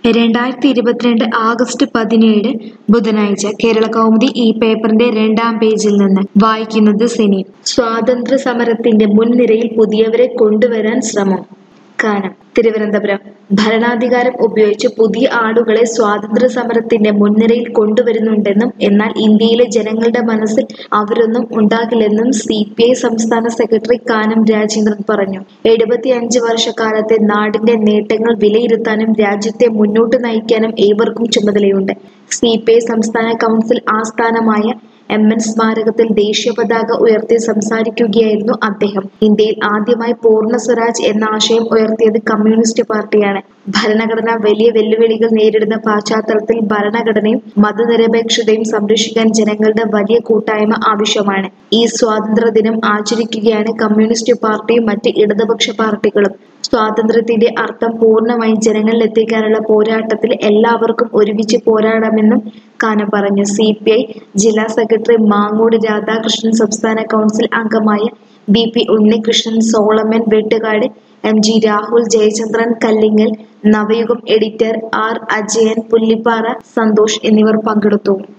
രണ്ടായിരത്തി ഇരുപത്തിരണ്ട് ആഗസ്റ്റ് പതിനേഴ് ബുധനാഴ്ച കേരള കൗമുദി ഈ പേപ്പറിന്റെ രണ്ടാം പേജിൽ നിന്ന് വായിക്കുന്നത് സിനി സ്വാതന്ത്ര്യ സമരത്തിന്റെ മുൻനിരയിൽ പുതിയവരെ കൊണ്ടുവരാൻ ശ്രമം കാനം തിരുവനന്തപുരം ഭരണാധികാരം ഉപയോഗിച്ച് പുതിയ ആളുകളെ സ്വാതന്ത്ര്യ സമരത്തിന്റെ മുൻനിരയിൽ കൊണ്ടുവരുന്നുണ്ടെന്നും എന്നാൽ ഇന്ത്യയിലെ ജനങ്ങളുടെ മനസ്സിൽ അവരൊന്നും ഉണ്ടാകില്ലെന്നും സി പി ഐ സംസ്ഥാന സെക്രട്ടറി കാനം രാജേന്ദ്രൻ പറഞ്ഞു എഴുപത്തിയഞ്ച് വർഷക്കാലത്തെ നാടിന്റെ നേട്ടങ്ങൾ വിലയിരുത്താനും രാജ്യത്തെ മുന്നോട്ട് നയിക്കാനും ഏവർക്കും ചുമതലയുണ്ട് സി പി ഐ സംസ്ഥാന കൗൺസിൽ ആസ്ഥാനമായ എം എൻ സ്മാരകത്തിൽ ദേശീയ പതാക ഉയർത്തി സംസാരിക്കുകയായിരുന്നു അദ്ദേഹം ഇന്ത്യയിൽ ആദ്യമായി പൂർണ്ണ സ്വരാജ് എന്ന ആശയം ഉയർത്തിയത് കമ്മ്യൂണിസ്റ്റ് പാർട്ടിയാണ് ഭരണഘടന വലിയ വെല്ലുവിളികൾ നേരിടുന്ന പശ്ചാത്തലത്തിൽ ഭരണഘടനയും മതനിരപേക്ഷതയും സംരക്ഷിക്കാൻ ജനങ്ങളുടെ വലിയ കൂട്ടായ്മ ആവശ്യമാണ് ഈ സ്വാതന്ത്ര്യ ദിനം ആചരിക്കുകയാണ് കമ്മ്യൂണിസ്റ്റ് പാർട്ടിയും മറ്റ് ഇടതുപക്ഷ പാർട്ടികളും സ്വാതന്ത്ര്യത്തിന്റെ അർത്ഥം പൂർണ്ണമായി ജനങ്ങളിൽ എത്തിക്കാനുള്ള പോരാട്ടത്തിൽ എല്ലാവർക്കും ഒരുമിച്ച് പോരാടാമെന്നും കാനം പറഞ്ഞു സി പി ഐ ജില്ലാ സെക്രട്ടറി മാങ്ങോട് രാധാകൃഷ്ണൻ സംസ്ഥാന കൗൺസിൽ അംഗമായ B P Unnikrishnan Solomon Vettukad M G Rahul Jayachandran Kallingal Navayugam editor R Ajayan Pullippara Santhosh എന്നിവർ പങ്കെടുത്തു